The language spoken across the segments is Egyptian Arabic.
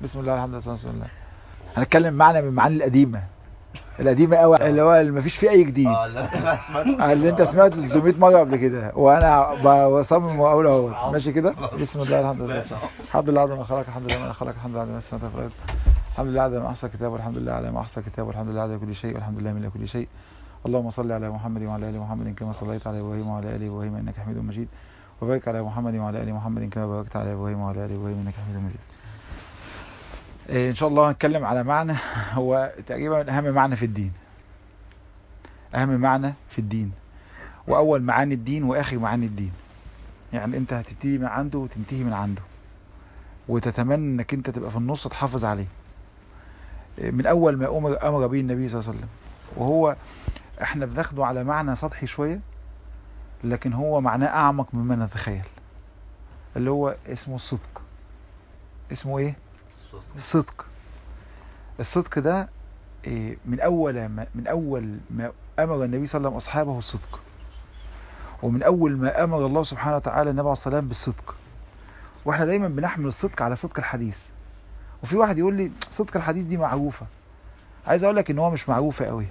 بسم الله الحمد لله والصلاه والسلام على رسول الله هنتكلم معنى من المعاني القديمه القديمه قوي اللي هو اللي مفيش فيه اي جديد اه لا انا سمعت اللي انت سمعته 300 مره قبل كده وانا ب- بصمم واقول اهو ماشي كده بسم الله الحمد لله والصلاة والسلام. الحمد لله عدد ما خلق الحمد لله ما خلق الحمد لله عدد ما سمعت الارض الحمد لله عدد ما احصى كتاب والحمد لله على ما احصى كتاب والحمد لله على كل شيء والحمد لله من كل شيء اللهم صل على محمد وعلى ال محمد كما صليت على ابراهيم وعلى ال ابراهيم انك حميد مجيد وبارك على محمد وعلى ال محمد كما باركت على ابراهيم وعلى ال ابراهيم انك حميد مجيد إيه، ان شاء الله هنتكلم على معنى هو تقريبا اهم معنى في الدين اهم معنى في الدين واول معاني الدين واخر معاني الدين يعني انت هتبتدي من عنده وتنتهي من عنده وتتمنى انك انت تبقى في النص تحافظ عليه إيه، من اول ما امر امر به النبي صلى الله عليه وسلم وهو احنا بناخده على معنى سطحي شوية لكن هو معناه اعمق مما نتخيل اللي هو اسمه الصدق اسمه ايه الصدق الصدق ده إيه، من اول ما من اول ما امر النبي صلى الله عليه وسلم اصحابه الصدق ومن اول ما امر الله سبحانه وتعالى النبي عليه الصلاه والسلام بالصدق واحنا دايما بنحمل الصدق على صدق الحديث وفي واحد يقول لي صدق الحديث دي معروفه عايز اقول لك ان هو مش معروفه قوي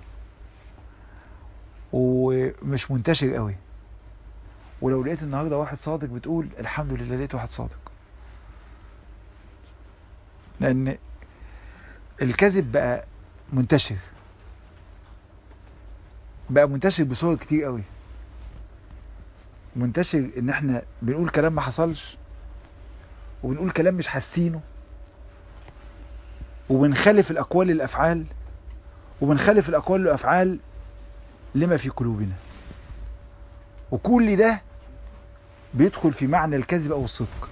ومش منتشر قوي ولو لقيت النهارده واحد صادق بتقول الحمد لله لقيت واحد صادق لان الكذب بقى منتشر بقى منتشر بصور كتير قوي منتشر ان احنا بنقول كلام ما حصلش وبنقول كلام مش حاسينه وبنخالف الاقوال للافعال وبنخالف الاقوال للافعال لما في قلوبنا وكل ده بيدخل في معنى الكذب او الصدق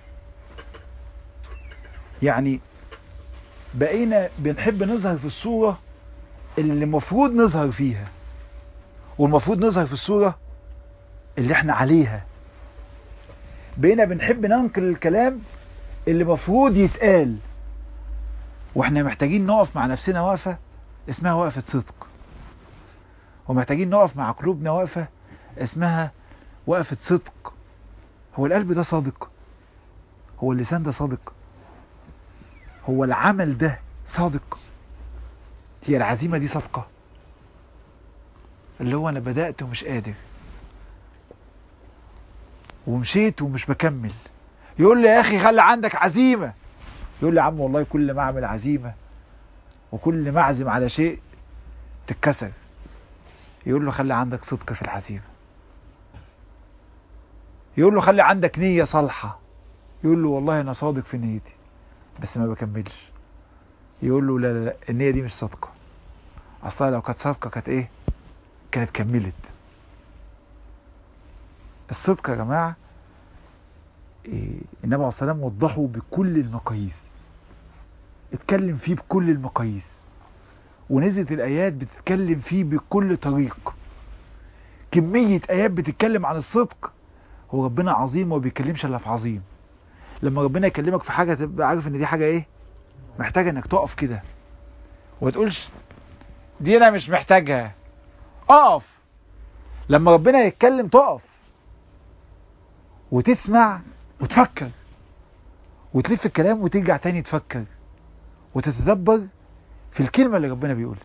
يعني بقينا بنحب نظهر في الصورة اللي المفروض نظهر فيها والمفروض نظهر في الصورة اللي احنا عليها بقينا بنحب ننقل الكلام اللي المفروض يتقال واحنا محتاجين نقف مع نفسنا وقفة اسمها وقفة صدق ومحتاجين نقف مع قلوبنا وقفة اسمها وقفة صدق هو القلب ده صادق هو اللسان ده صادق هو العمل ده صادق هي العزيمة دي صادقة اللي هو انا بدأت ومش قادر ومشيت ومش بكمل يقول لي يا اخي خلي عندك عزيمة يقول لي يا عم والله كل ما اعمل عزيمة وكل ما اعزم على شيء تتكسر يقول له خلي عندك صدق في العزيمة يقول له خلي عندك نية صالحة يقول له والله انا صادق في نيتي بس ما بكملش يقول له لا لا لا النية دي مش صادقة اصلا لو كانت صادقة كانت ايه كانت كملت الصدق يا جماعة إيه النبي عليه الصلاة والسلام وضحه بكل المقاييس اتكلم فيه بكل المقاييس ونزلت الآيات بتتكلم فيه بكل طريق كمية آيات بتتكلم عن الصدق هو ربنا عظيم وما بيتكلمش إلا في عظيم لما ربنا يكلمك في حاجة تبقى عارف ان دي حاجة ايه محتاجة انك تقف كده وما تقولش دي انا مش محتاجها اقف لما ربنا يتكلم تقف وتسمع وتفكر وتلف الكلام وترجع تاني تفكر وتتدبر في الكلمة اللي ربنا بيقولها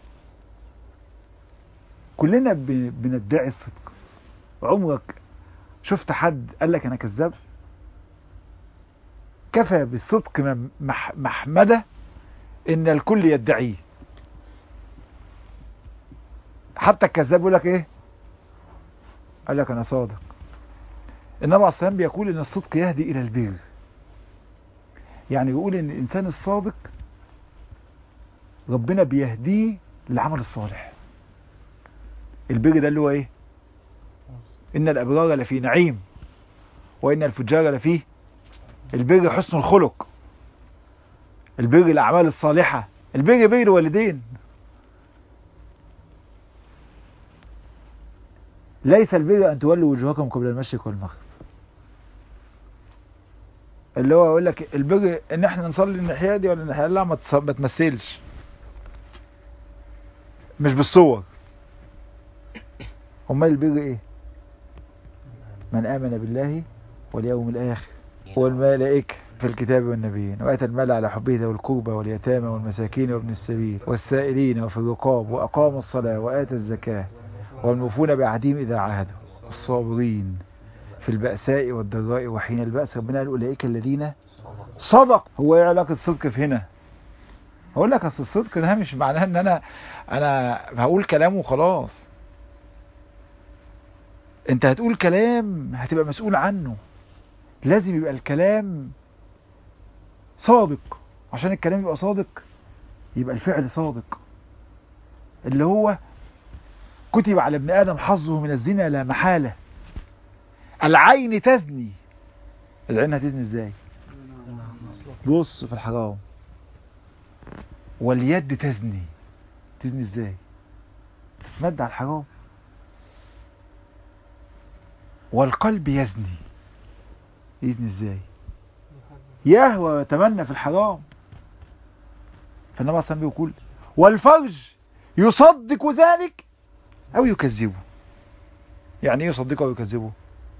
كلنا ب- بندعي الصدق عمرك شفت حد قال لك انا كذاب كفى بالصدق مم- مح محمدة ان الكل يدعيه حتى الكذاب يقول لك ايه قال لك انا صادق النبي عليه الصلاه والسلام بيقول ان الصدق يهدي الى البر يعني بيقول ان الانسان الصادق ربنا بيهديه للعمل الصالح البر ده اللي هو ايه ان الابرار لفي نعيم وان الفجار لفيه البر حسن الخلق البر الاعمال الصالحه البر بر الوالدين ليس البر ان تولوا وجوهكم قبل المشرق والمغرب اللي هو يقول لك البر ان احنا نصلي الناحيه دي ولا الناحيه لا ما تص- ما تمثلش مش بالصور امال البر ايه من امن بالله واليوم الاخر والملائكه في الكتاب والنبيين وآتى المال على حبه ذوي القربى واليتامى والمساكين وابن السبيل والسائلين وفي الرقاب وأقام الصلاة وآتى الزكاة والموفون بعهدهم إذا عاهدوا الصابرين في البأساء والضراء وحين البأس ربنا قال أولئك الذين صدق هو ايه علاقة الصدق في هنا هقول لك اصل الصدق ده مش معناه ان انا انا هقول كلام وخلاص انت هتقول كلام هتبقى مسؤول عنه لازم يبقى الكلام صادق عشان الكلام يبقى صادق يبقى الفعل صادق اللي هو كتب على ابن آدم حظه من الزنا لا محالة العين تزني العين هتزني ازاي بص في الحرام واليد تزني تزني ازاي تتمد على الحرام والقلب يزني يزني ازاي يهوى ويتمنى في الحرام فالنبي اصلا بيقول والفرج يصدق ذلك او يكذبه يعني ايه يصدقه او يكذبه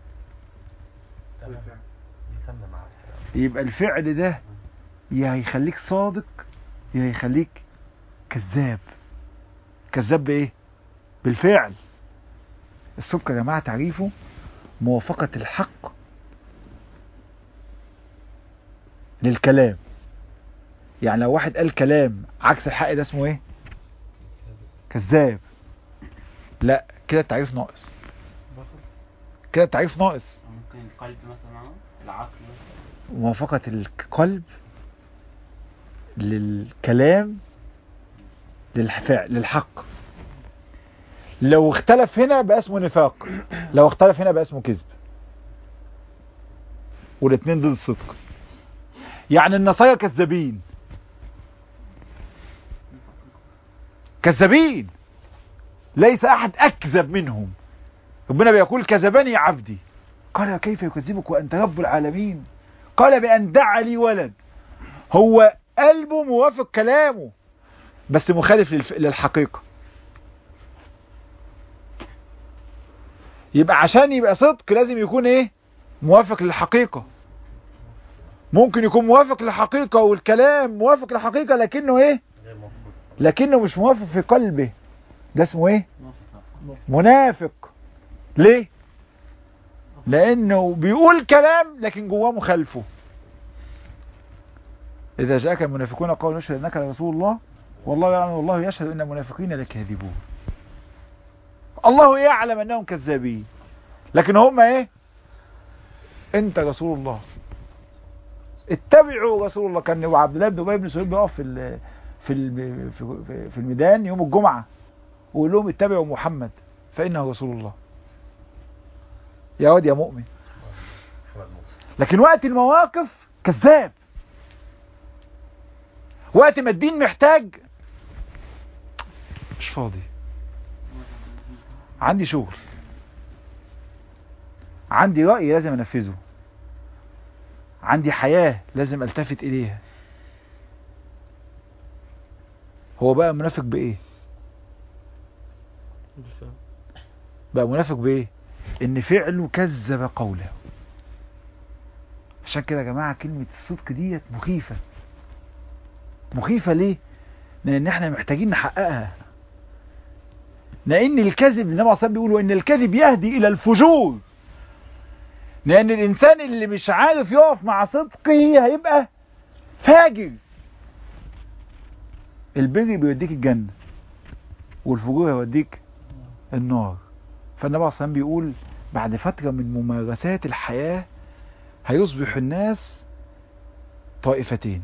يبقى الفعل ده يا هيخليك صادق يا هيخليك كذاب كذاب بايه بالفعل الصدق يا جماعه تعريفه موافقه الحق للكلام يعني لو واحد قال كلام عكس الحق ده اسمه ايه كذاب لا كده التعريف ناقص كده التعريف ناقص ممكن القلب مثلا العقل مثلا موافقة القلب للكلام للفعل للحق لو اختلف هنا بقى اسمه نفاق لو اختلف هنا بقى اسمه كذب والاثنين دول الصدق يعني النصارى كذابين كذابين ليس احد اكذب منهم ربنا بيقول كذبني عبدي قال كيف يكذبك وانت رب العالمين قال بان دعا لي ولد هو قلبه موافق كلامه بس مخالف للف... للحقيقة يبقى عشان يبقى صدق لازم يكون ايه موافق للحقيقة ممكن يكون موافق للحقيقة والكلام موافق للحقيقة لكنه ايه لكنه مش موافق في قلبه ده اسمه ايه منافق ليه لانه بيقول كلام لكن جواه مخالفه اذا جاءك المنافقون قالوا نشهد انك لرسول الله والله يعلم والله يشهد ان المنافقين لكاذبون الله يعلم انهم كذابين لكن هم ايه انت رسول الله اتبعوا رسول الله كان عبد الله بن ابي بن سلول بيقف في ال في ال في, في الميدان يوم الجمعه ويقول لهم اتبعوا محمد فانه رسول الله يا واد يا مؤمن لكن وقت المواقف كذاب وقت ما الدين محتاج مش فاضي عندي شغل عندي رأي لازم انفذه عندي حياة لازم التفت اليها هو بقى منافق بايه بقى منافق بايه ان فعله كذب قوله عشان كده يا جماعة كلمة الصدق ديت مخيفة مخيفة ليه لان احنا محتاجين نحققها لان الكذب النبي صلى الله عليه وسلم بيقول وان الكذب يهدي الى الفجور لان الانسان اللي مش عارف يقف مع صدقه هيبقى فاجر البر بيوديك الجنة والفجور هيوديك النار فالنبي صلى الله عليه وسلم بيقول بعد فترة من ممارسات الحياة هيصبح الناس طائفتين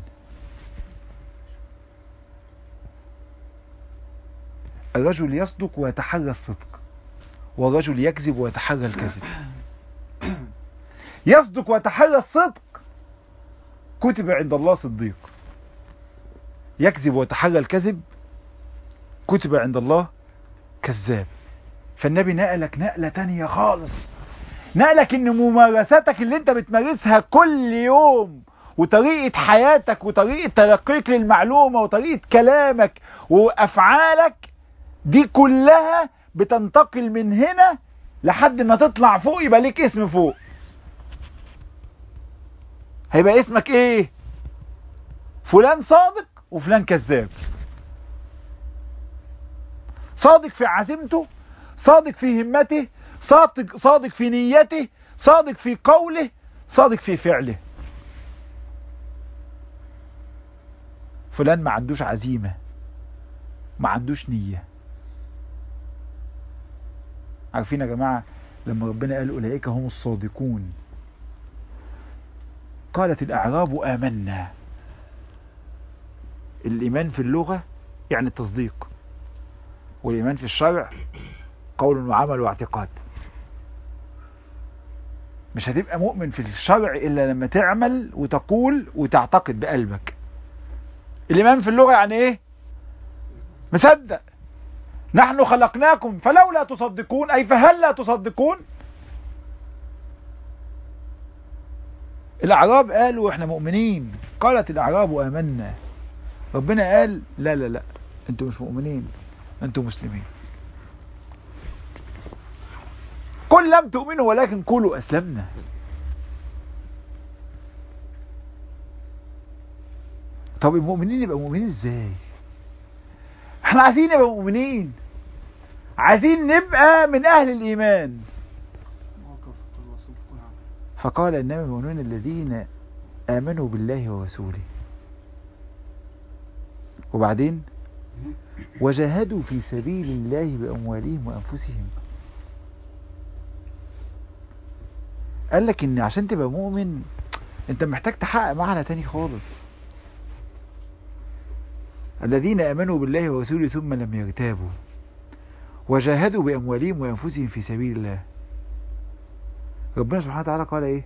الرجل يصدق ويتحرى الصدق والرجل يكذب ويتحرى الكذب يصدق ويتحرى الصدق كتب عند الله صديق يكذب ويتحرى الكذب كتب عند الله كذاب فالنبي نقلك نقلة تانية خالص نقلك ان ممارساتك اللي انت بتمارسها كل يوم وطريقة حياتك وطريقة تلقيك للمعلومة وطريقة كلامك وافعالك دي كلها بتنتقل من هنا لحد ما تطلع فوق يبقى ليك اسم فوق هيبقى اسمك ايه فلان صادق وفلان كذاب صادق في عزيمته صادق في همته صادق صادق في نيته صادق في قوله صادق في فعله فلان ما عندوش عزيمة ما عندوش نية عارفين يا جماعة لما ربنا قال أولئك هم الصادقون قالت الأعراب آمنا الإيمان في اللغة يعني التصديق والإيمان في الشرع قول وعمل واعتقاد مش هتبقى مؤمن في الشرع إلا لما تعمل وتقول وتعتقد بقلبك الإيمان في اللغة يعني إيه مصدق نحن خلقناكم فلولا تصدقون أي فهل لا تصدقون الأعراب قالوا إحنا مؤمنين قالت الأعراب آمنا ربنا قال لا لا لا أنتم مش مؤمنين أنتم مسلمين قل لم تؤمنوا ولكن قولوا أسلمنا طب المؤمنين يبقى مؤمنين ازاي احنا عايزين نبقى مؤمنين عايزين نبقى من اهل الايمان فقال انما المؤمنون الذين امنوا بالله ورسوله وبعدين وجاهدوا في سبيل الله باموالهم وانفسهم قال لك ان عشان تبقى مؤمن انت محتاج تحقق معنى تاني خالص الذين امنوا بالله ورسوله ثم لم يرتابوا وجاهدوا باموالهم وانفسهم في سبيل الله ربنا سبحانه وتعالى قال ايه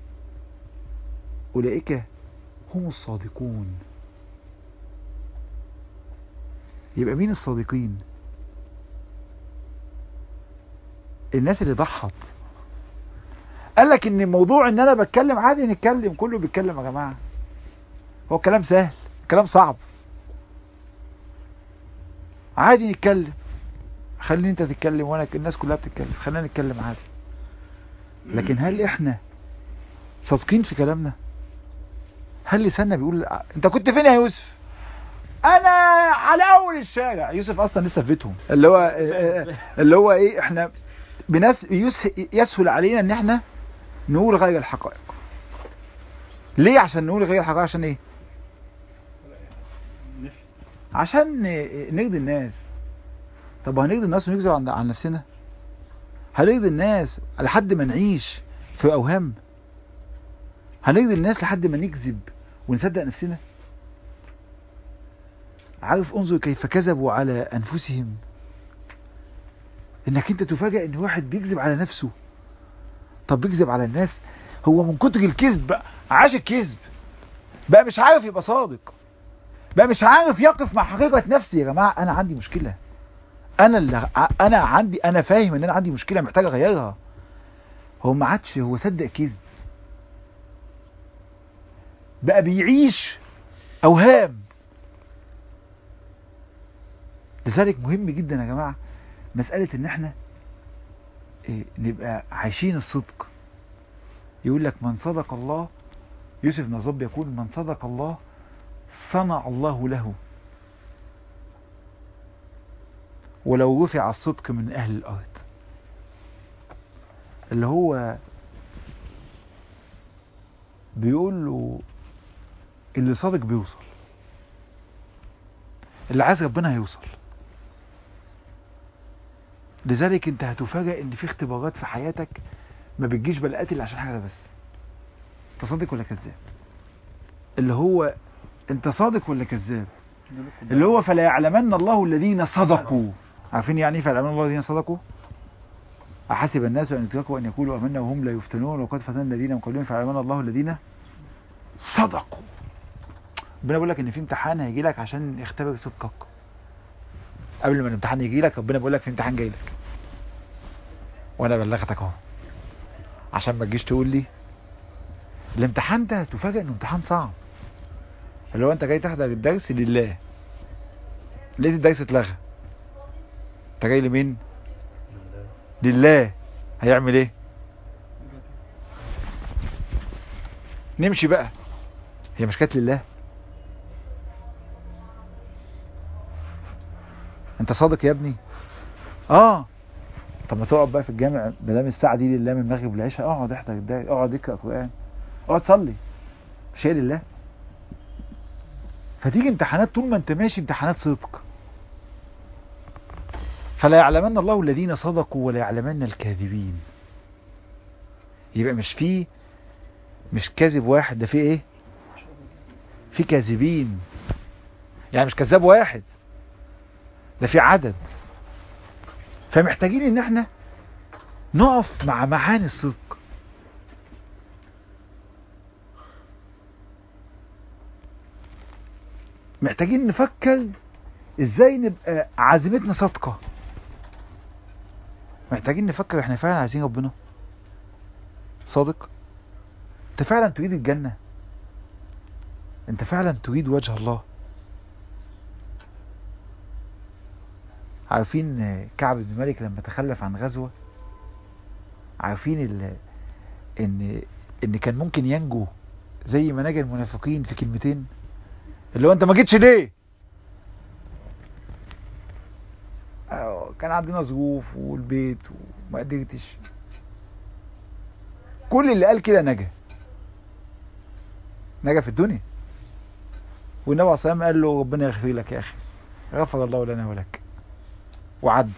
اولئك هم الصادقون يبقى مين الصادقين الناس اللي ضحت قال لك ان الموضوع ان انا بتكلم عادي نتكلم كله بيتكلم يا جماعه هو كلام سهل كلام صعب عادي نتكلم خليني انت تتكلم وانا الناس كلها بتتكلم خلينا نتكلم عادي لكن هل احنا صادقين في كلامنا هل لساننا بيقول انت كنت فين يا يوسف انا على اول الشارع يوسف اصلا لسه في بيتهم اللي هو اللي هو ايه احنا بناس يسهل علينا ان احنا نقول غير الحقائق ليه عشان نقول غير الحقائق عشان ايه عشان نرضي الناس طب هنرضي الناس ونكذب عن, عن نفسنا هنرضي الناس لحد ما نعيش في اوهام هنرضي الناس لحد ما نكذب ونصدق نفسنا عارف انظر كيف كذبوا على انفسهم انك انت تفاجئ ان واحد بيكذب على نفسه طب بيكذب على الناس هو من كتر الكذب بقى عاش الكذب بقى مش عارف يبقى صادق بقى مش عارف يقف مع حقيقة نفسي يا جماعة انا عندي مشكلة انا اللي انا عندي انا فاهم ان انا عندي مشكلة محتاج اغيرها هو ما عادش هو صدق كذب بقى بيعيش اوهام لذلك مهم جدا يا جماعة مسألة ان احنا إيه نبقى عايشين الصدق يقول لك من صدق الله يوسف نصب يقول من صدق الله صنع الله له ولو رفع الصدق من أهل الأرض اللي هو بيقول له اللي صادق بيوصل اللي عايز ربنا هيوصل لذلك انت هتفاجئ ان في اختبارات في حياتك ما بتجيش بلاقات الا عشان حاجه بس انت صادق ولا كذاب اللي هو انت صادق ولا كذاب اللي هو فلا يعلمن الله الذين صدقوا عارفين يعني ايه فلا يعلمن الله الذين صدقوا احسب الناس ان يتركوا ان يقولوا امنا وهم لا يفتنون وقد فتن الذين من قبلهم فيعلمن الله الذين صدقوا ربنا بيقول لك ان في امتحان هيجي لك عشان يختبر صدقك قبل ما الامتحان يجي لك ربنا بيقول لك في امتحان جاي لك وانا بلغتك اهو عشان ما تجيش تقول لي الامتحان ده تفاجئ انه امتحان صعب اللي هو انت جاي تحضر الدرس لله لقيت الدرس اتلغى انت جاي لمين لله هيعمل ايه نمشي بقى هي مش كانت لله انت صادق يا ابني اه طب ما تقعد بقى في الجامع بدام الساعه دي لله من المغرب للعشاء اقعد احضر الداعي اقعد اقرا قران اقعد صلي مش هي لله فتيجي امتحانات طول ما انت ماشي امتحانات صدق فلا يعلمن الله الذين صدقوا ولا يعلمن الكاذبين يبقى مش فيه مش كاذب واحد ده فيه ايه في كاذبين يعني مش كذاب واحد ده في عدد فمحتاجين ان احنا نقف مع معاني الصدق محتاجين نفكر ازاي نبقى عزيمتنا صادقة محتاجين نفكر احنا فعلا عايزين ربنا صادق انت فعلا تريد الجنة انت فعلا تريد وجه الله عارفين كعب بن مالك لما تخلف عن غزوة عارفين ال... ان ان كان ممكن ينجو زي ما نجا المنافقين في كلمتين اللي هو انت ما جيتش ليه آه، كان عندنا ظروف والبيت وما قدرتش كل اللي قال كده نجا نجا في الدنيا والنبي عليه الصلاه والسلام قال له ربنا يغفر لك يا اخي غفر الله لنا ولك وعد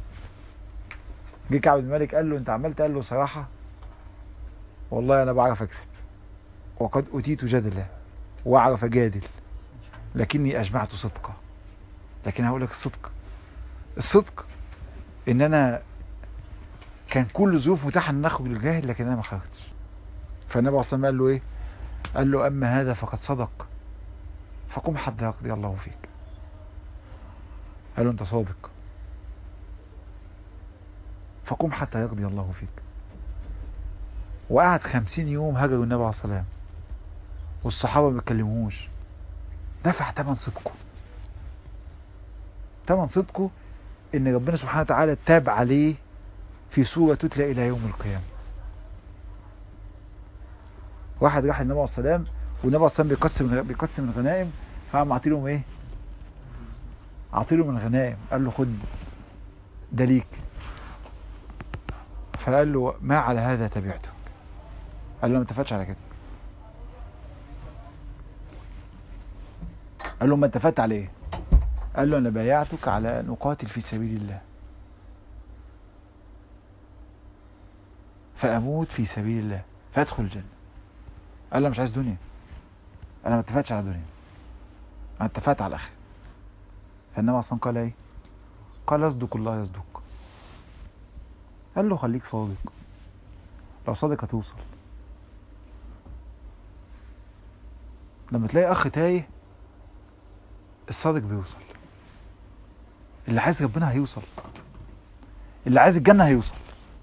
جه كعب بن مالك قال له انت عملت قال له صراحه والله انا بعرف اكسب وقد اتيت جدلا واعرف اجادل لكني اجمعت صدقا لكن هقول لك الصدق الصدق ان انا كان كل ظروف متاحه ان اخرج للجاهل لكن انا ما خرجتش فالنبي عليه الصلاه والسلام قال له ايه قال له اما هذا فقد صدق فقم حتى يقضي الله فيك قال له انت صادق فقم حتى يقضي الله فيك وقعد خمسين يوم هجروا النبي عليه الصلاه والسلام والصحابه ما بيتكلموش دفع ثمن صدقه ثمن صدقه ان ربنا سبحانه وتعالى تاب عليه في سورة تتلى الى يوم القيامة واحد راح النبي عليه السلام والنبي عليه السلام بيقسم بيقسم الغنائم فقام عاطي لهم ايه عاطي له من الغنائم قال له خد ده ليك فقال له ما على هذا تبعته قال له ما اتفقتش على كده قال له ما اتفقت على ايه قال له انا بايعتك على ان اقاتل في سبيل الله فاموت في سبيل الله فادخل الجنه قال له مش عايز دنيا انا ما اتفقتش على دنيا انا اتفقت على الاخره فالنبي اصلا قال ايه قال يصدق الله يصدق قال له خليك صادق لو صادق هتوصل لما تلاقي اخ تايه الصادق بيوصل اللي عايز ربنا هيوصل اللي عايز الجنة هيوصل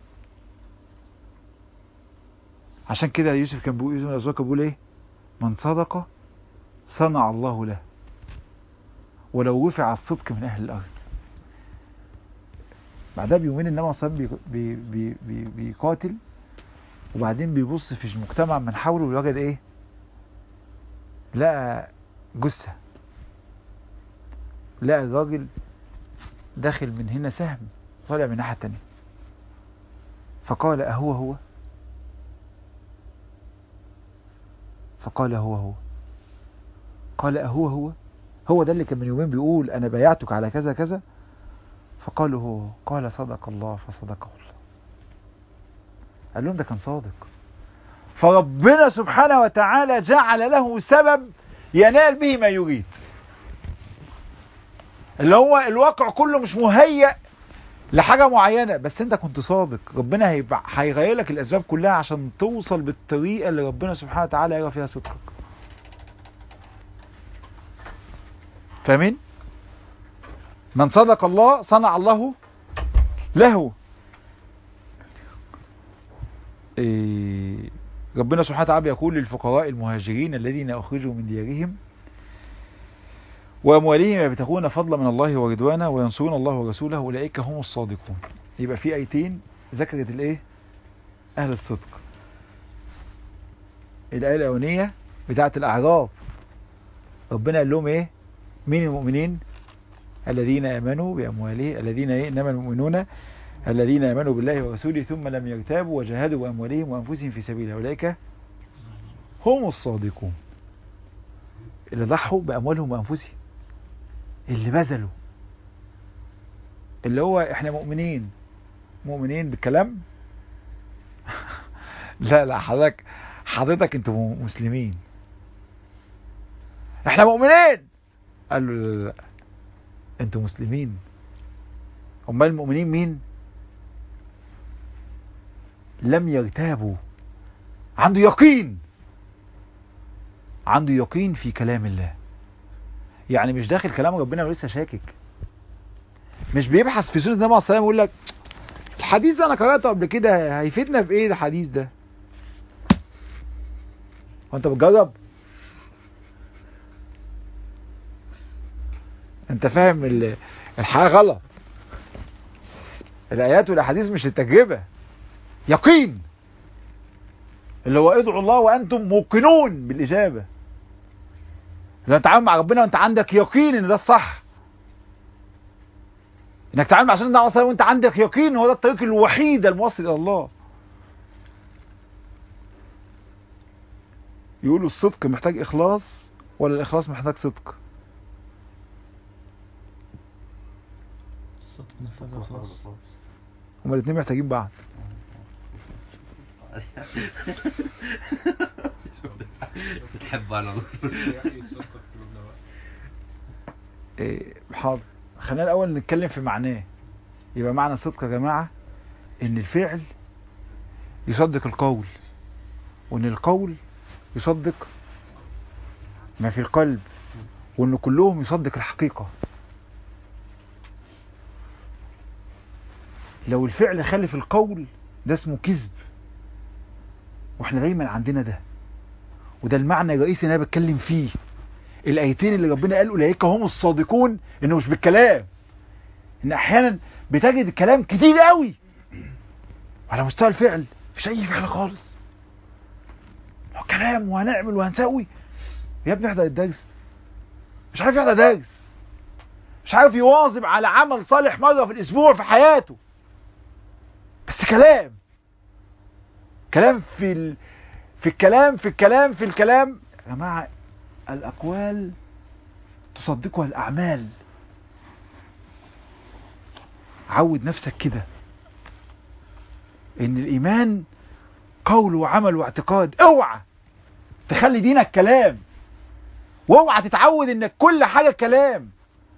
عشان كده يوسف كان بيقول يوسف الأزواج كان بيقول ايه من صدق صنع الله له ولو رفع الصدق من أهل الأرض بعدها بيومين النبي صلى الله عليه وسلم بي بي بي بيقاتل وبعدين بيبص في المجتمع من حوله ويوجد ايه لقى جثة لقى الراجل داخل من هنا سهم طالع من الناحية التانية فقال أهو هو فقال هو هو قال أهو هو هو ده اللي كان من يومين بيقول أنا بايعتك على كذا كذا فقال هو قال صدق الله فصدقه الله قال لهم ده كان صادق فربنا سبحانه وتعالى جعل له سبب ينال به ما يريد اللي هو الواقع كله مش مهيأ لحاجة معينة بس انت كنت صادق ربنا هيبع... هيغير لك الاسباب كلها عشان توصل بالطريقة اللي ربنا سبحانه وتعالى يرى فيها صدقك فاهمين من صدق الله صنع الله له إيه ربنا سبحانه وتعالى يقول للفقراء المهاجرين الذين أخرجوا من ديارهم وأموالهم يبتغون فضلا من الله ورضوانا وينصرون الله ورسوله أولئك هم الصادقون يبقى في آيتين ذكرت الايه أهل الصدق الآية الأولانية بتاعة الأعراف ربنا قال لهم ايه مين المؤمنين الذين آمنوا بأموالهم الذين إيه؟ إنما المؤمنون الذين آمنوا بالله ورسوله ثم لم يرتابوا وجاهدوا بأموالهم وأنفسهم في سبيله أولئك هم الصادقون اللي ضحوا بأموالهم وأنفسهم اللي بذلوا اللي هو احنا مؤمنين مؤمنين بالكلام لا لا حضرتك حضرتك انتوا مسلمين احنا مؤمنين قال له لا لا, لا. انتوا مسلمين امال المؤمنين مين لم يرتابوا عنده يقين عنده يقين في كلام الله يعني مش داخل كلام ربنا ولسه شاكك مش بيبحث في سنة النبي عليه الصلاة والسلام يقول لك الحديث ده انا قرأته قبل كده هيفيدنا في ايه الحديث ده وانت بتجرب انت فاهم ال- الحياة غلط الايات والاحاديث مش التجربة يقين اللي هو ادعوا الله وانتم موقنون بالاجابة لو تتعامل مع ربنا وانت عندك يقين ان ده الصح انك تتعامل مع سنة النبي صلى وانت عندك يقين ان هو ده الطريق الوحيد الموصل الى الله يقولوا الصدق محتاج اخلاص ولا الاخلاص محتاج صدق الصدق محتاج إخلاص. هما الاثنين محتاجين بعض بتحب على طول إيه، حاضر خلينا الاول نتكلم في معناه يبقى معنى الصدق يا جماعة ان الفعل يصدق القول وان القول يصدق ما في القلب وان كلهم يصدق الحقيقة لو الفعل خالف القول ده اسمه كذب واحنا دايما عندنا ده وده المعنى الرئيسي اللي انا بتكلم فيه الايتين اللي ربنا قال اولئك هم الصادقون انه مش بالكلام ان احيانا بتجد الكلام كتير قوي على مستوى الفعل مفيش اي فعل خالص هو كلام وهنعمل وهنسوي يا ابني احضر الدرس مش عارف يحضر درس مش عارف يواظب على عمل صالح مرة في الاسبوع في حياته بس كلام كلام في ال... في الكلام في الكلام في الكلام يا جماعه الأقوال تصدقها الأعمال عود نفسك كده إن الإيمان قول وعمل واعتقاد اوعى تخلي دينك كلام واوعى تتعود إنك كل حاجة كلام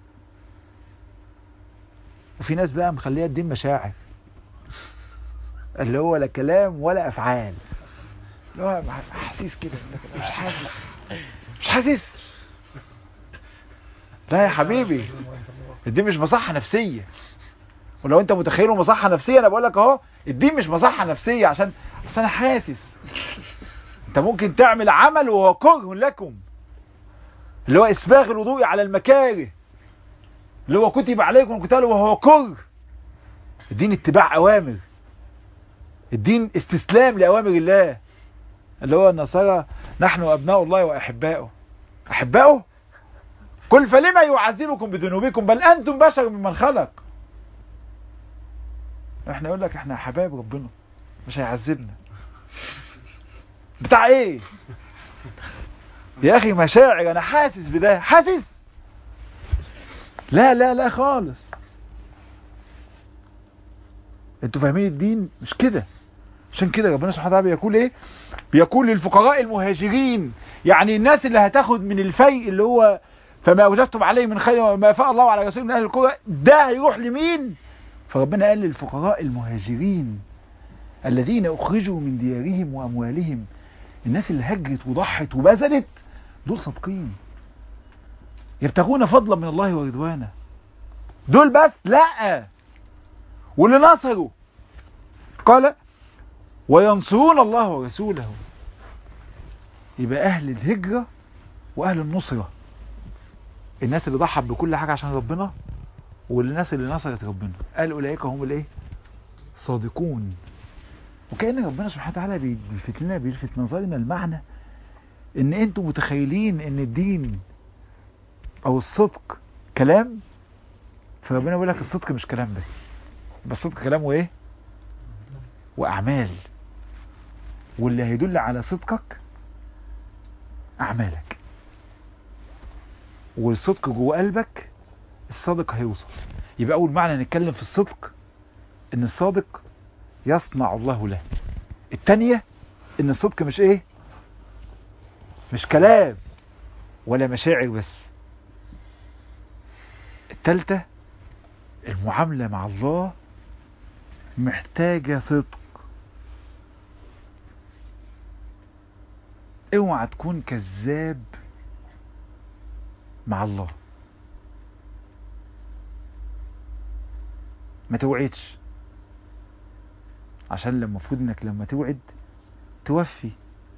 وفي ناس بقى مخليها الدين مشاعر اللي هو لا كلام ولا أفعال اللي هو أحاسيس كده مش حاسس مش حاسس لا يا حبيبي الدين مش مصحة نفسية ولو انت متخيله مصحة نفسية انا بقول لك اهو الدين مش مصحة نفسية عشان اصل انا حاسس انت ممكن تعمل عمل وهو كره لكم اللي هو اسباغ الوضوء على المكاره اللي هو كتب عليكم القتال وهو كره الدين اتباع اوامر الدين استسلام لاوامر الله اللي هو النصارى نحن أبناء الله وأحباؤه أحباؤه قل فلما يعذبكم بذنوبكم بل أنتم بشر ممن خلق احنا يقول لك احنا حبايب ربنا مش هيعذبنا بتاع ايه يا اخي مشاعر انا حاسس بده حاسس لا لا لا خالص انتوا فاهمين الدين مش كده عشان كده ربنا سبحانه وتعالى بيقول ايه بيقول للفقراء المهاجرين يعني الناس اللي هتاخد من الفيء اللي هو فما وجدتم عليه من خير وما فاء الله على رسوله من اهل القرى ده هيروح لمين فربنا قال للفقراء المهاجرين الذين اخرجوا من ديارهم واموالهم الناس اللي هجرت وضحت وبذلت دول صادقين يبتغون فضلا من الله ورضوانه دول بس لا واللي نصروا قال وينصرون الله ورسوله يبقى أهل الهجرة وأهل النصرة الناس اللي ضحت بكل حاجة عشان ربنا والناس اللي نصرت ربنا قال أولئك هم الايه صادقون وكأن ربنا سبحانه وتعالى بيلفت لنا بيلفت نظرنا المعنى ان انتوا متخيلين ان الدين او الصدق كلام فربنا بيقول لك الصدق مش كلام بس بس الصدق كلام وايه واعمال واللي هيدل على صدقك اعمالك والصدق جوه قلبك الصادق هيوصل يبقى اول معنى نتكلم في الصدق ان الصادق يصنع الله له التانية ان الصدق مش ايه مش كلام ولا مشاعر بس التالتة المعاملة مع الله محتاجة صدق اوعى تكون كذاب مع الله ما توعدش عشان المفروض انك لما توعد توفي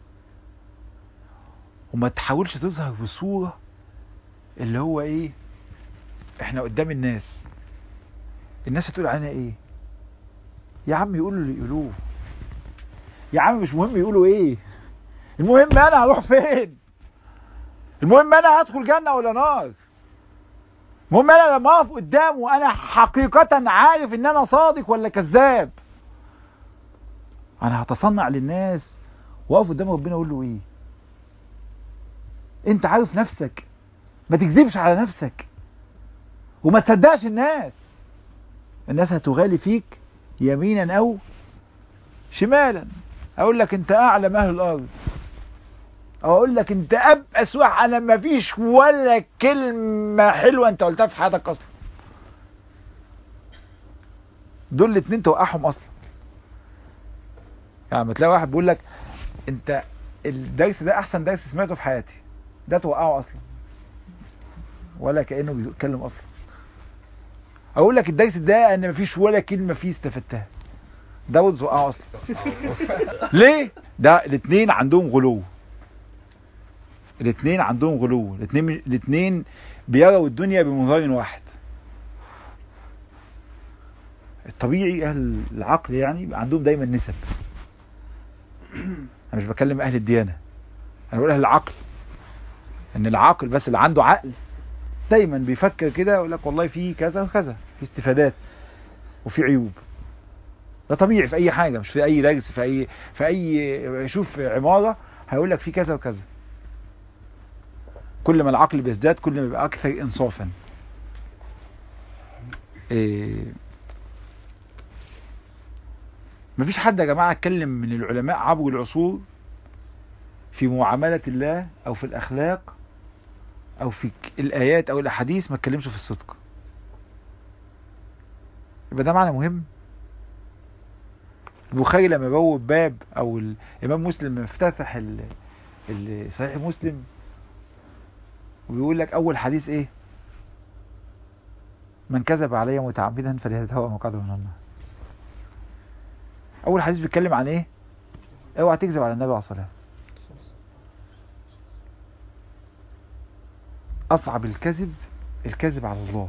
وما تحاولش تظهر بصورة اللي هو ايه احنا قدام الناس الناس هتقول علينا ايه يا عم يقولوا اللي يقولوه يا عم مش مهم يقولوا ايه المهم انا هروح فين المهم انا هدخل جنة ولا نار المهم انا لما اقف قدامه انا حقيقة عارف ان انا صادق ولا كذاب انا هتصنع للناس واقف قدام ربنا اقول له ايه انت عارف نفسك ما تكذبش على نفسك وما تصدقش الناس الناس هتغالي فيك يمينا او شمالا اقول لك انت اعلم اهل الارض او اقول لك انت ابأس واحد انا ما فيش ولا كلمة حلوة انت قلتها في حياتك اصلا دول الاتنين توقعهم اصلا يعني تلاقي واحد بيقول لك انت الدرس ده احسن درس سمعته في حياتي ده توقعه اصلا ولا كانه بيتكلم اصلا اقول لك الدرس ده ان مفيش ولا كلمه فيه استفدتها ده توقعه اصلا ليه ده الاثنين عندهم غلو الاثنين عندهم غلو الاثنين الاثنين بيروا الدنيا بمنظار واحد الطبيعي اهل العقل يعني عندهم دايما نسب انا مش بكلم اهل الديانه انا بقول اهل العقل ان العاقل بس اللي عنده عقل دايما بيفكر كده يقول لك والله في كذا وكذا في استفادات وفي عيوب ده طبيعي في اي حاجه مش في اي درس في اي في اي يشوف عماره هيقول لك في كذا وكذا كل ما العقل بيزداد كل ما يبقى اكثر انصافا إيه مفيش حد يا جماعه اتكلم من العلماء عبر العصور في معاملة الله او في الاخلاق او في الايات او الاحاديث ما اتكلمش في الصدق يبقى ده معنى مهم البخاري لما بوب باب او الامام مسلم لما افتتح صحيح مسلم وبيقول لك اول حديث ايه من كذب علي متعمدا فليتهوى مقعده من النار اول حديث بيتكلم عن ايه اوعى تكذب على النبي عليه الصلاه اصعب الكذب الكذب على الله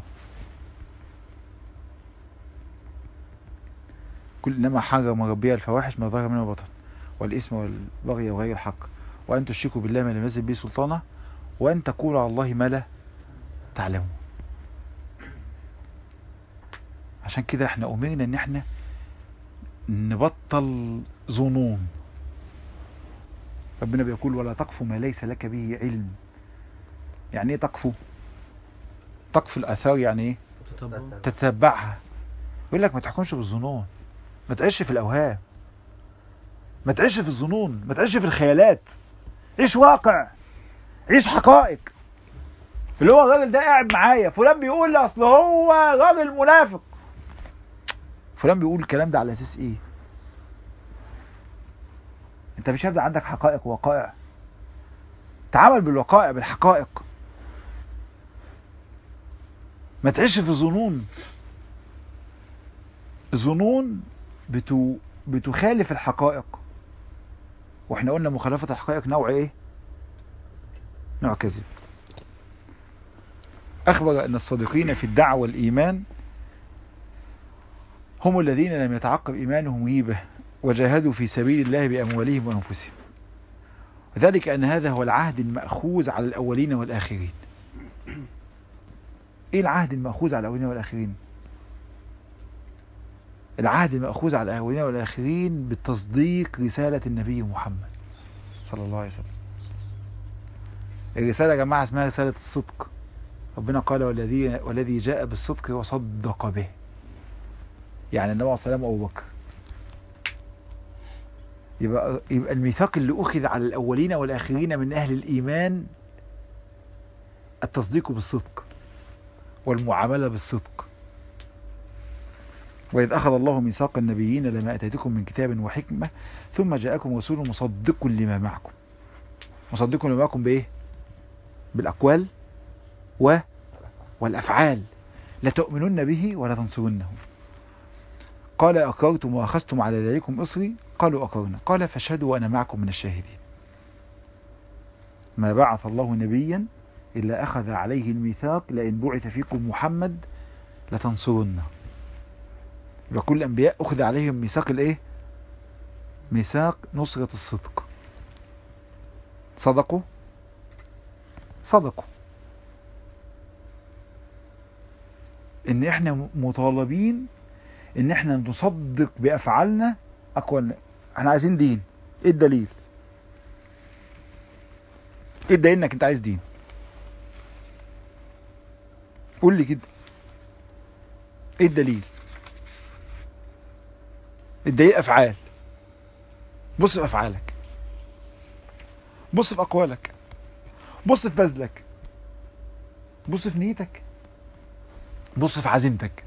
كل انما حرم ربي الفواحش ما ظهر منه بطن والاثم والبغي وغير الحق وان تشركوا بالله ما لم ينزل به سلطانه وان تقولوا على الله ما لا تعلمون عشان كده احنا امرنا ان احنا نبطل ظنون ربنا بيقول ولا تقف ما ليس لك به علم يعني ايه تقفو تقف الاثار يعني ايه تتبعها يقول لك ما تحكمش بالظنون ما تعيش في الاوهام ما تعيش في الظنون ما تعيش في الخيالات عيش واقع عيش حقائق اللي هو الراجل ده قاعد معايا فلان بيقول لي اصل هو راجل منافق فلان بيقول الكلام ده على اساس ايه انت مش هيبقى عندك حقائق ووقائع تعامل بالوقائع بالحقائق ما تعيش في ظنون الظنون بتو بتخالف الحقائق واحنا قلنا مخالفة الحقائق نوع ايه نوع كذب اخبر ان الصادقين في الدعوة والايمان هم الذين لم يتعقب ايمانهم غيبة وجاهدوا في سبيل الله باموالهم وانفسهم وذلك أن هذا هو العهد المأخوذ على الأولين والآخرين إيه العهد المأخوذ على الأولين والآخرين العهد المأخوذ على الأولين والآخرين بالتصديق رسالة النبي محمد صلى الله عليه وسلم الرسالة يا جماعة اسمها رسالة الصدق ربنا قال والذي والذي جاء بالصدق وصدق به يعني النبي عليه الصلاة والسلام أبو بكر يبقى, يبقى الميثاق اللي أخذ على الأولين والآخرين من أهل الإيمان التصديق بالصدق والمعاملة بالصدق وإذ أخذ الله ميثاق النبيين لما أتيتكم من كتاب وحكمة ثم جاءكم رسول مصدق لما معكم مصدق لما معكم بإيه بالأقوال و والأفعال لتؤمنن به ولا تنصرنه قال أقررتم وأخذتم على ذلكم إصري قالوا أقرنا قال فاشهدوا وأنا معكم من الشاهدين ما بعث الله نبيا إلا أخذ عليه الميثاق لئن بعث فيكم محمد لتنصرنه يبقى كل الأنبياء أخذ عليهم ميثاق الإيه ميثاق نصرة الصدق صدقوا صدقوا ان احنا مطالبين ان احنا نصدق بافعالنا اقوالنا احنا عايزين دين ايه الدليل ايه الدليل انك انت عايز دين قول لي كده ايه الدليل الدليل افعال بص في افعالك بص في اقوالك بص في بذلك بص في نيتك بص في عزيمتك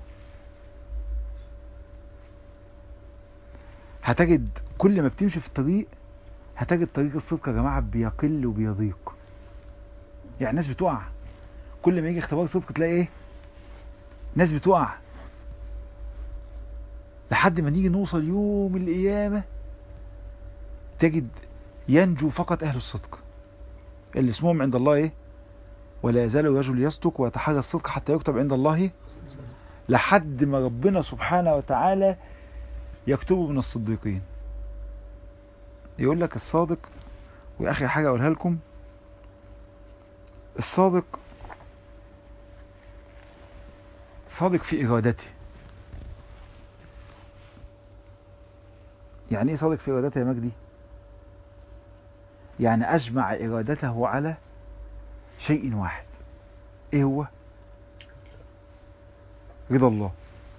هتجد كل ما بتمشي في الطريق هتجد طريق الصدق يا جماعة بيقل وبيضيق يعني الناس بتقع كل ما يجي اختبار صدق تلاقي ايه ناس بتقع لحد ما نيجي نوصل يوم القيامة تجد ينجو فقط أهل الصدق اللي اسمهم عند الله ايه ولا يزال الرجل يصدق ويتحرى الصدق حتى يكتب عند الله لحد ما ربنا سبحانه وتعالى يكتبه من الصديقين يقول لك الصادق واخر حاجة اقولها لكم الصادق صادق في ارادته يعني ايه صادق في ارادته يا مجدي يعني اجمع ارادته على شيء واحد ايه هو رضا الله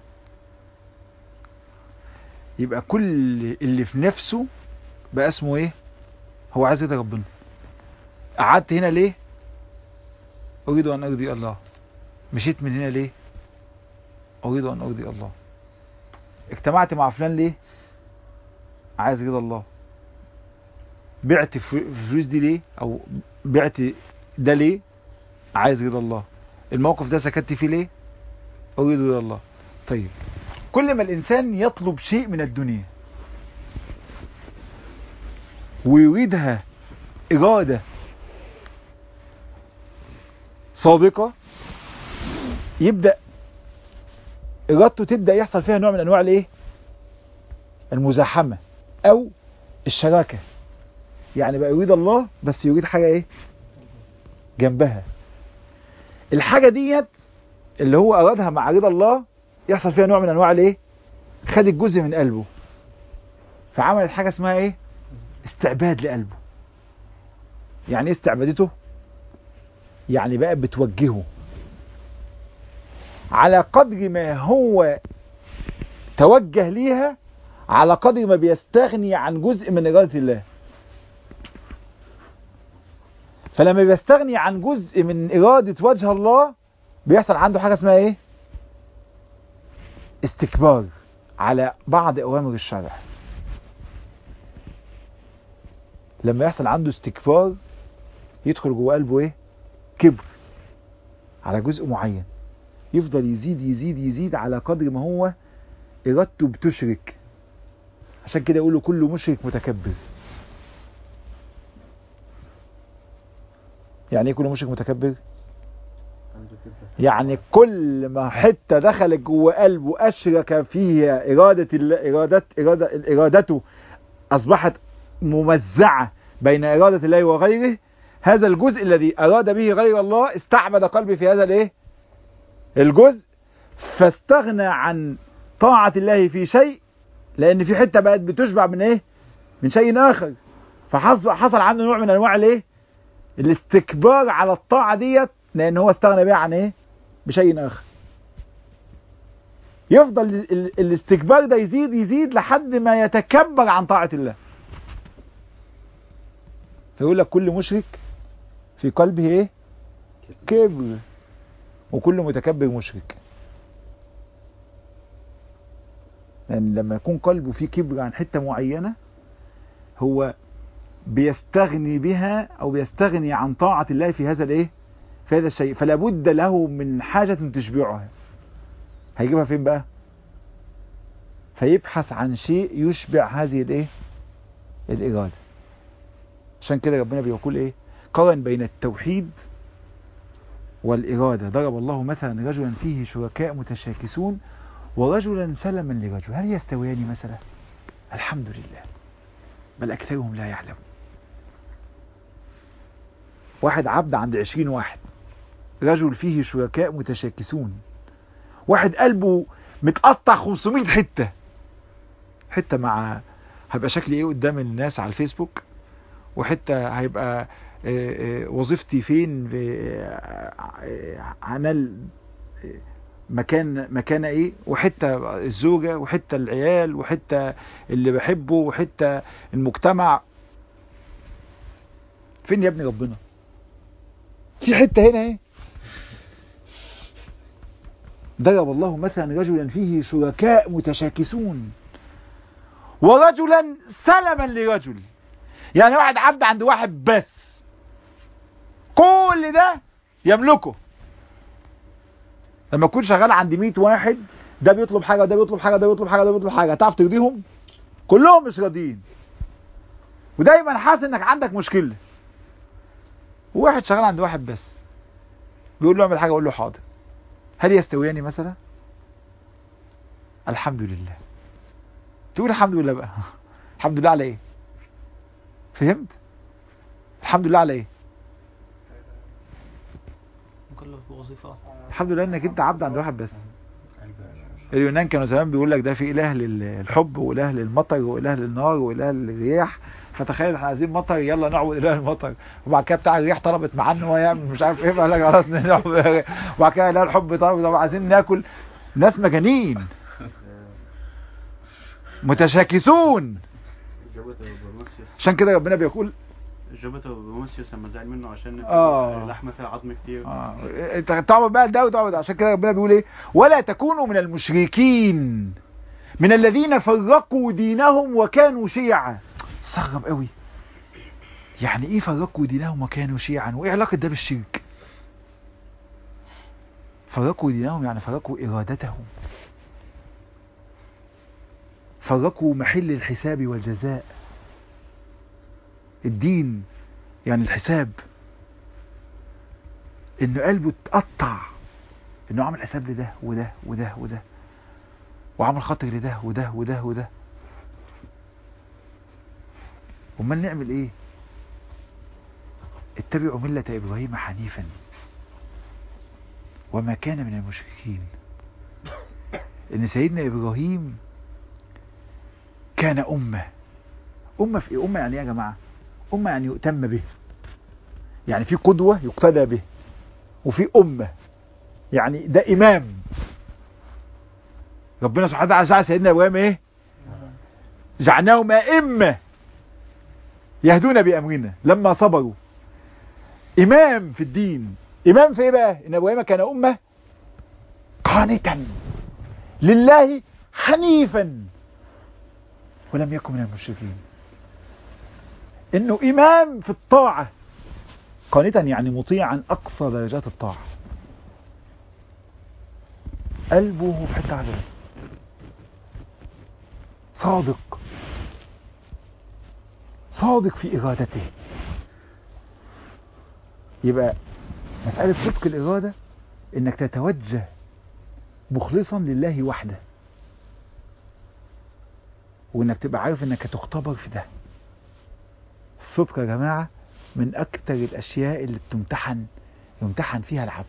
يبقى كل اللي في نفسه بقى اسمه ايه هو عايز رضا ربنا قعدت هنا ليه اريد ان ارضي الله مشيت من هنا ليه اريد ان ارضي الله اجتمعت مع فلان ليه عايز رضا الله بعت الفلوس دي ليه او بعت ده ليه عايز رضا الله الموقف ده سكت فيه ليه اريد رضا الله طيب كل ما الانسان يطلب شيء من الدنيا ويريدها اراده صادقه يبدا ارادته تبدا يحصل فيها نوع من انواع الايه المزاحمه او الشراكه يعني بقى يريد الله بس يريد حاجه ايه جنبها الحاجة ديت اللي هو أرادها مع رضا الله يحصل فيها نوع من أنواع الايه خدت جزء من قلبه فعملت حاجة اسمها ايه استعباد لقلبه يعني ايه استعبادته يعني بقى بتوجهه على قدر ما هو توجه ليها على قدر ما بيستغني عن جزء من إرادة الله فلما بيستغني عن جزء من إرادة وجه الله بيحصل عنده حاجة اسمها ايه استكبار على بعض أوامر الشرع لما يحصل عنده استكبار يدخل جوه قلبه ايه كبر على جزء معين يفضل يزيد يزيد يزيد على قدر ما هو إرادته بتشرك عشان كده يقولوا كل مشرك متكبر يعني ايه كل مشرك متكبر يعني كل ما حته دخلت جوه قلبه اشرك فيها اراده ال... ارادت اراده ارادته اصبحت ممزعه بين إرادة الله وغيره هذا الجزء الذي أراد به غير الله استعبد قلبي في هذا الايه الجزء فاستغنى عن طاعة الله في شيء لأن في حتة بقت بتشبع من ايه من شيء آخر فحصل حصل عنه نوع من أنواع الايه الاستكبار على الطاعة ديت لأن هو استغنى بها عن ايه بشيء آخر يفضل ال- ال- الاستكبار ده يزيد يزيد لحد ما يتكبر عن طاعة الله فيقول لك كل مشرك في قلبه ايه كبر وكل متكبر مشرك لان لما يكون قلبه فيه كبر عن حتة معينة هو بيستغني بها او بيستغني عن طاعة الله في هذا الايه في هذا الشيء فلا بد له من حاجة تشبعها هيجيبها فين بقى فيبحث عن شيء يشبع هذه الايه الإرادة عشان كده ربنا بيقول ايه قارن بين التوحيد والإرادة ضرب الله مثلا رجلا فيه شركاء متشاكسون ورجلا سلما لرجل هل يستويان مثلا الحمد لله بل أكثرهم لا يعلم واحد عبد عند عشرين واحد رجل فيه شركاء متشاكسون واحد قلبه متقطع 500 حتة حتة مع هيبقى شكلي ايه قدام الناس على الفيسبوك وحتة هيبقى آه، آه، وظيفتي فين في آه، آه، هنال آه، مكان مكان ايه وحتة الزوجة وحتة العيال وحتة اللي بحبه وحتة المجتمع فين يا ابني ربنا في حتة هنا ايه ضرب الله مثلا رجلا فيه شركاء متشاكسون ورجلا سلما لرجل يعني واحد عبد عند واحد بس كل ده يملكه لما تكون شغال عند 100 واحد ده بيطلب حاجه وده بيطلب حاجه وده بيطلب حاجه وده بيطلب حاجه هتعرف ترضيهم كلهم مش راضيين ودايما حاسس انك عندك مشكله وواحد شغال عند واحد بس بيقول له اعمل حاجه يقول له حاضر هل يستويان مثلا الحمد لله تقول الحمد لله بقى الحمد لله على ايه فهمت الحمد لله على ايه كله في وظيفة الحمد لله انك انت عبد عند واحد بس اليونان كانوا زمان بيقول لك ده في اله للحب واله للمطر واله للنار واله للرياح فتخيل احنا عايزين مطر يلا نعبد اله المطر وبعد كده بتاع الرياح طلبت معاه ان هو يعمل مش عارف ايه فقال لك خلاص نعبد وبعد كده اله الحب طلب طب عايزين ناكل ناس مجانين متشاكسون عشان كده ربنا بيقول جابته بموسيوس لما زعل منه عشان آه. اللحمة فيها عظم كتير اه انت تعبد بقى ده وتعبد ده. عشان كده ربنا بيقول ايه ولا تكونوا من المشركين من الذين فرقوا دينهم وكانوا شيعا استغرب قوي يعني ايه فرقوا دينهم وكانوا شيعا وايه علاقه ده بالشرك فرقوا دينهم يعني فرقوا ارادتهم فرقوا محل الحساب والجزاء الدين يعني الحساب انه قلبه اتقطع انه عمل حساب لده وده وده وده وعمل خاطر لده وده وده وده امال نعمل ايه اتبعوا ملة ابراهيم حنيفا وما كان من المشركين ان سيدنا ابراهيم كان امه امه في ايه امه يعني ايه يا جماعه امه يعني يؤتم به يعني في قدوه يقتدى به وفي أمة يعني ده إمام ربنا سبحانه وتعالى جعل سيدنا إبراهيم إيه جعلناهم أئمة يهدون بأمرنا لما صبروا إمام في الدين إمام في إيه بقى إن إبراهيم كان أمة قانتا لله حنيفا ولم يكن من المشركين إنه إمام في الطاعة قانتا يعني مطيعا أقصى درجات الطاعة قلبه في حتة واحدة بس صادق صادق في إرادته يبقى مسألة صدق الإرادة إنك تتوجه مخلصا لله وحده وإنك تبقى عارف إنك هتختبر في ده الصدق يا جماعة من أكتر الأشياء اللي بتمتحن يمتحن فيها العبد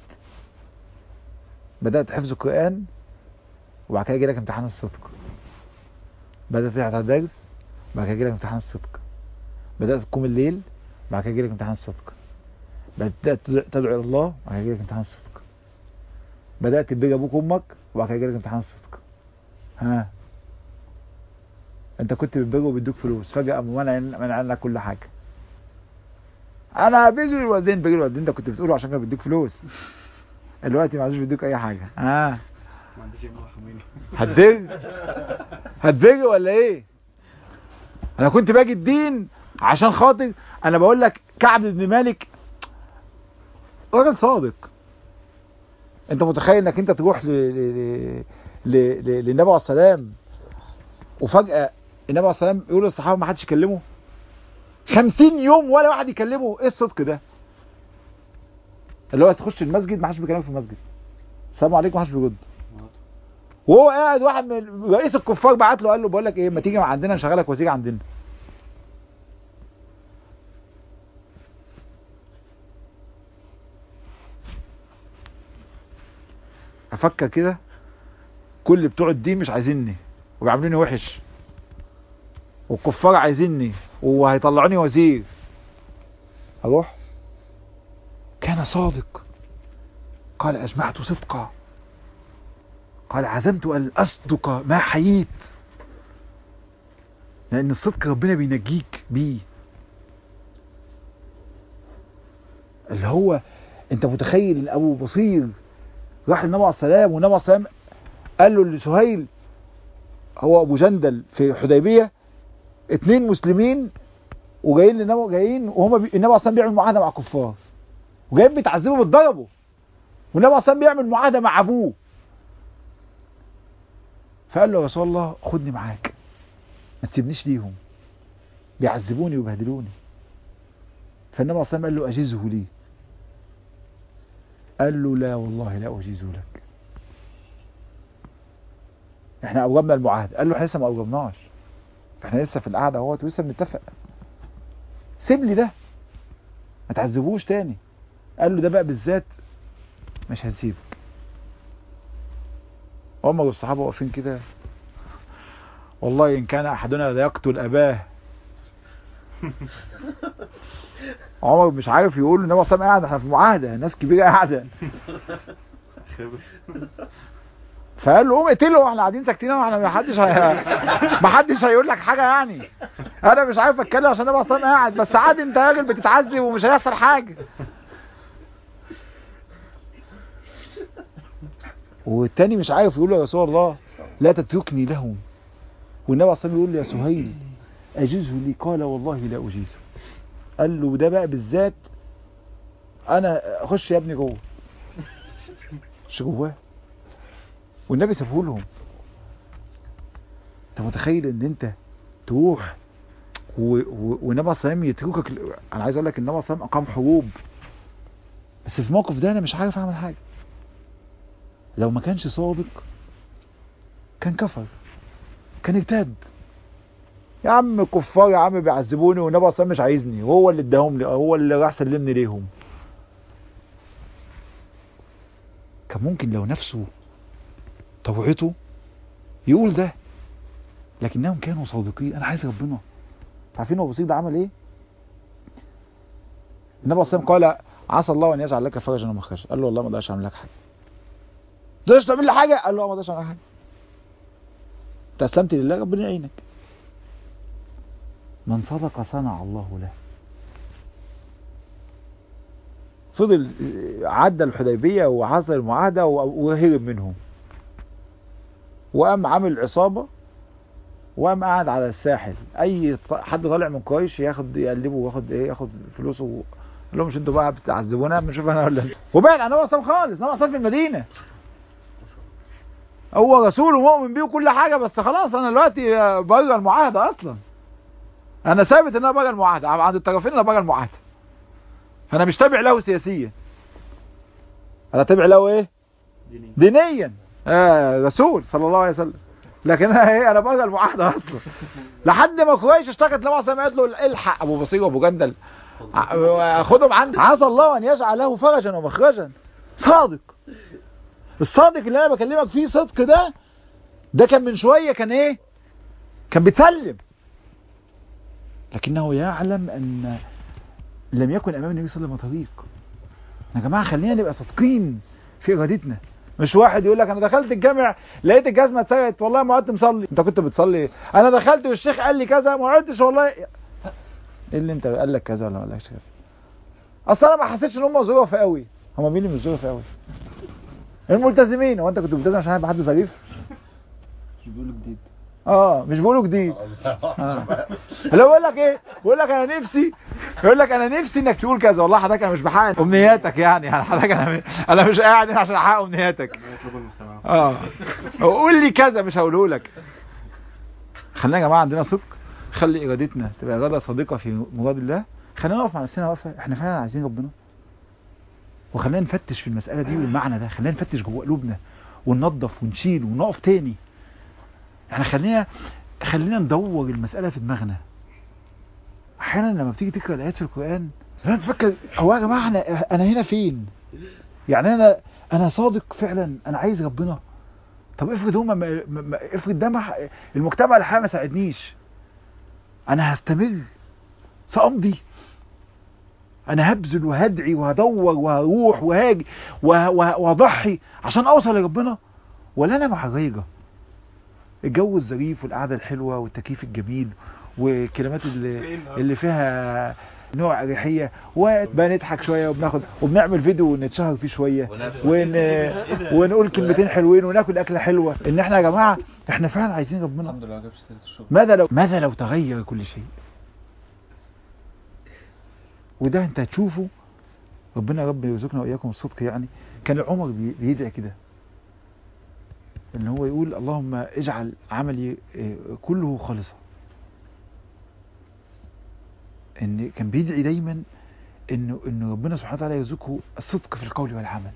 بدأت حفظ القرآن وبعد كده يجيلك امتحان الصدق بدأت تحضر درس بعد كده يجيلك امتحان الصدق بدأت تقوم الليل بعد كده يجيلك امتحان الصدق بدأت تدعو إلى الله بعد كده يجيلك امتحان الصدق بدأت تبيج أبوك وأمك وبعد كده يجيلك امتحان الصدق ها انت كنت بتبيجه وبيدوك فلوس فجأة قاموا منع منع عنك كل حاجة انا بيجي الوالدين بيجي الوالدين ده كنت بتقوله عشان كانوا بيدوك فلوس دلوقتي ما عادش بيدوك اي حاجة ها ما عنديش ابن حميني هتبيج هتبيج ولا ايه انا كنت باجي الدين عشان خاطر انا بقول لك كعب بن مالك راجل صادق انت متخيل انك انت تروح ل... ل... ل... ل... للنبي عليه السلام وفجأة النبي عليه السلام يقول للصحابة ما حدش يكلمه خمسين يوم ولا واحد يكلمه ايه الصدق ده اللي هو تخش المسجد ما حدش بيكلمك في المسجد السلام عليكم ما حدش بيرد وهو قاعد واحد من رئيس الكفار بعت له قال له بقول لك ايه ما تيجي عندنا نشغلك وزير عندنا افكر كده كل بتوع الدين مش عايزيني وبيعاملوني وحش والكفار عايزيني وهيطلعوني وزير اروح كان صادق قال اجمعت صدقا قال عزمت ان اصدق ما حييت لان الصدق ربنا بينجيك بيه اللي هو انت متخيل ان ابو بصير راح للنبي عليه السلام والنبي عليه السلام قال له لسهيل هو ابو جندل في حديبيه اتنين مسلمين وجايين للنبي جايين وهم بي... النبي عليه السلام بيعمل معاهده مع الكفار وجايين بيتعذبوا بيتضربوا والنبي عليه السلام بيعمل معاهده مع ابوه فقال له يا رسول الله خدني معاك ما تسيبنيش ليهم بيعذبوني ويبهدلوني فالنبي عليه السلام قال له اجزه لي قال له لا والله لا اجيزه لك احنا اوجبنا المعاهده قال له احنا لسه ما اوجبناش احنا لسه في القعده اهوت ولسه بنتفق سيب لي ده ما تعذبوش تاني قال له ده بقى بالذات مش هنسيبك عمر والصحابه واقفين كده والله ان كان احدنا ليقتل اباه عمر مش عارف يقول النبي صلى الله عليه وسلم قاعد احنا في معاهده ناس كبيره قاعده خبر فقال له قوم اقتله واحنا قاعدين ساكتين واحنا ما حدش هي... ما حدش هيقول لك حاجه يعني انا مش عارف اتكلم عشان النبي صلى الله عليه وسلم قاعد بس عادي انت راجل بتتعذب ومش هيحصل حاجه والتاني مش عارف يقول له يا رسول الله لا تتركني لهم والنبي صلى الله عليه وسلم يقول له يا سهيل اجزه لي قال والله لا اجيزه قال له ده بقى بالذات انا خش يا ابني جوه خش جواه والنبي سابه لهم انت متخيل ان انت تروح و- و- والنبي صلى الله عليه وسلم يتركك ل- انا عايز اقول لك النبي صلى الله عليه وسلم اقام حروب بس في الموقف ده انا مش عارف اعمل حاجه لو ما كانش صادق كان كفر كان ارتد يا عم كفار يا عم بيعذبوني والنبي صلى الله عليه وسلم مش عايزني وهو اللي اداهم لي هو اللي راح سلمني ليهم كان ممكن لو نفسه طوعته يقول ده لكنهم كانوا صادقين انا عايز ربنا عارفين ابو بصير ده عمل ايه النبي صلى الله عليه وسلم قال عسى الله ان يجعل لك فرجا ومخرجا قال له والله ما اقدرش اعمل لك حاجه تقدرش تعمل لي حاجه قال له ما اقدرش اعمل لك حاجه انت اسلمت لله ربنا يعينك من صدق صنع الله له فضل عدى الحديبيه وعصر المعاهده وهرب منهم وقام عامل عصابة وقام قاعد على الساحل اي ط- حد طالع من قريش ياخد يقلبه وياخد ايه ياخد فلوسه و... قال لهم مش انتوا بقى بتعذبونا بنشوف انا ولا انتوا وبعد عن هو اصلا خالص هو اصلا في المدينة هو رسول ومؤمن بيه وكل حاجة بس خلاص انا دلوقتي بره المعاهدة اصلا انا ثابت ان انا بره المعاهدة عند الطرفين انا بره المعاهدة فانا مش تابع له سياسيا انا تابع له ايه ديني دينيا آه رسول صلى الله عليه وسلم لكن انا ايه انا بره المعاهده اصلا لحد ما قريش اشتكت لما عليه قالت له الحق ابو بصير وابو جندل ع- خدهم عندي عسى الله ان يجعل له فرجا ومخرجا صادق الصادق اللي انا بكلمك فيه صدق ده ده كان من شويه كان ايه كان بيتسلم لكنه يعلم ان لم يكن امام النبي صلى الله عليه وسلم طريق يا جماعه خلينا نبقى صادقين في ارادتنا مش واحد يقول لك انا دخلت الجامع لقيت الجزمه اتسرقت والله ما قعدت مصلي انت كنت بتصلي انا دخلت والشيخ قال لي كذا ما قعدتش والله ايه اللي انت قال لك كذا ولا ما قالكش كذا اصل انا ما حسيتش ان هم ظروف قوي هم مين اللي مش ظروف قوي الملتزمين هو انت كنت ملتزم عشان هيبقى حد ظريف مش بيقولوا جديد اه مش بيقولوا جديد آه. لو بقول لك ايه بقول لك انا نفسي يقول لك انا نفسي انك تقول كذا والله حضرتك انا مش بحقق امنياتك يعني يعني حضرتك انا انا مش قاعد هنا عشان احقق امنياتك ما يطلبوا المستمع اه قول لي كذا مش هقوله لك خلينا يا جماعه عندنا صدق خلي ارادتنا تبقى اراده صادقه في مراد الله خلينا نقف مع نفسنا وقفه احنا فعلا عايزين ربنا وخلينا نفتش في المساله دي والمعنى ده خلينا نفتش جوه قلوبنا وننظف ونشيل ونقف تاني احنا خلينا خلينا ندور المساله في دماغنا احيانا لما بتيجي تقرا الايات في القران لا تفكر هو يا جماعه انا انا هنا فين يعني انا انا صادق فعلا انا عايز ربنا طب افرض هما ما ما- ما- افرض ده ما المجتمع الحقيقي ما ساعدنيش انا هستمر سامضي انا هبذل وهدعي وهدور وهروح وهاجي وه- وه- وهضحي عشان اوصل لربنا ولا انا مع الريجه الجو الظريف والقعده الحلوه والتكييف الجميل والكلمات اللي, اللي فيها نوع اريحيه وبنضحك شويه وبناخد وبنعمل فيديو ونتشهر فيه شويه ون... ونقول كلمتين حلوين وناكل اكله حلوه ان احنا يا جماعه احنا فعلا عايزين ربنا الحمد لله ما جابش سيره الشغل ماذا لو ماذا لو تغير كل شيء وده انت هتشوفه ربنا يا رب يرزقنا واياكم الصدق يعني كان عمر بي- بيدعي كده ان هو يقول اللهم اجعل عملي آه، كله خالصا ان كان بيدعي دايما انه ان ربنا سبحانه وتعالى يرزقه الصدق في القول والعمل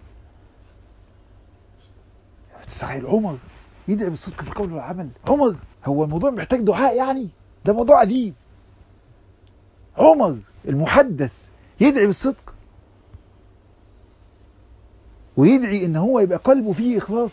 تستحيل عمر يدعي بالصدق في القول والعمل عمر هو الموضوع محتاج دعاء يعني ده موضوع قديم عمر المحدث يدعي بالصدق ويدعي ان هو يبقى قلبه فيه اخلاص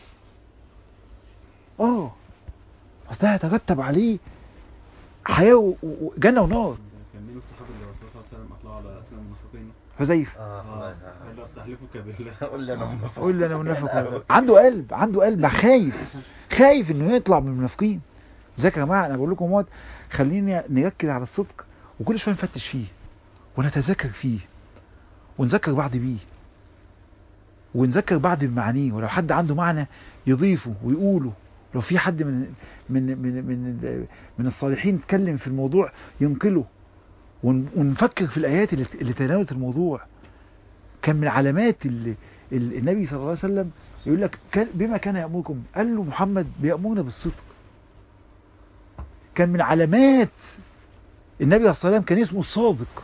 اه بس ده هيترتب عليه حياه و- و- جنه ونار كان مين الصحابه اللي الرسول صلى الله عليه وسلم اطلعوا على اسنان المنافقين حذيفه اه قال له استحلفك بالله قول لي انا منافق قول لي انا منافق ولا لا. عنده قلب عنده قلب خايف خايف انه يطلع من المنافقين ذاك يا جماعه انا بقول لكم موت خلينا نركز على الصدق وكل شويه نفتش فيه ونتذاكر فيه ونذكر بعض بيه ونذكر بعض بمعانيه ولو حد عنده معنى يضيفه ويقوله لو في حد من من من من من الصالحين اتكلم في الموضوع ينقله ون- ونفكر في الايات اللي اللي تناولت الموضوع كان من علامات اللي ال- النبي صلى الله عليه وسلم يقول لك كان- بما كان يأمركم قال له محمد بيأمرنا بالصدق كان من علامات النبي عليه الصلاة والسلام كان اسمه الصادق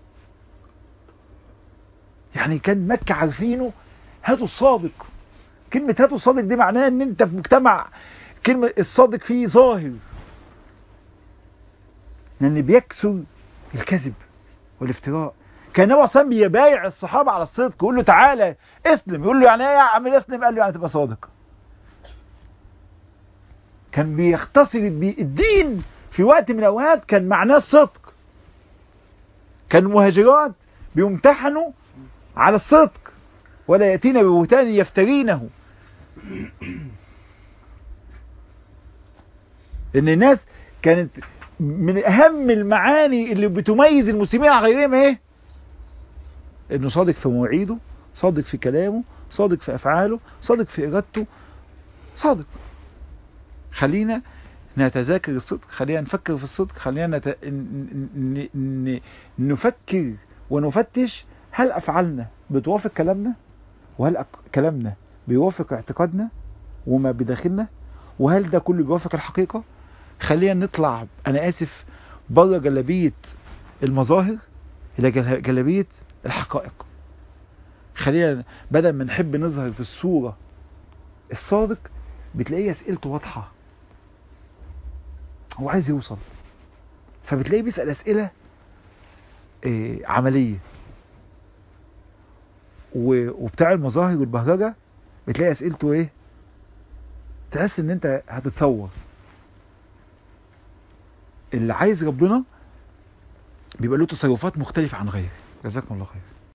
يعني كان مكة عارفينه هاتوا الصادق كلمة هاتوا الصادق دي معناها ان انت في مجتمع كلمة الصادق فيه ظاهر لان بيكسر الكذب والافتراء كان النبي صلى الله عليه وسلم بيبايع الصحابة على الصدق يقول له تعالى اسلم يقول له يعني ايه يا عم اسلم قال له يعني تبقى صادق كان بيختصر بي- الدين في وقت من الاوقات كان معناه الصدق كان المهاجرات بيمتحنوا على الصدق ولا يأتينا ببهتان يفترينه ان الناس كانت من اهم المعاني اللي بتميز المسلمين عن غيرهم ايه انه صادق في مواعيده صادق في كلامه صادق في افعاله صادق في ارادته صادق خلينا نتذاكر الصدق خلينا نفكر في الصدق خلينا نت... ن... ن... ن... نفكر ونفتش هل افعالنا بتوافق كلامنا وهل أك... كلامنا بيوافق اعتقادنا وما بداخلنا وهل ده كله بيوافق الحقيقة خلينا نطلع انا اسف بره جلابية المظاهر الى جل- جلابية الحقائق خلينا بدل ما نحب نظهر في الصورة الصادق بتلاقي اسئلته واضحة هو عايز يوصل فبتلاقيه بيسأل أسئلة إيه عملية و- وبتاع المظاهر والبهرجة بتلاقي أسئلته إيه تحس إن أنت هتتصور اللي عايز ربنا بيبقى له تصرفات مختلفة عن غيره جزاكم الله خير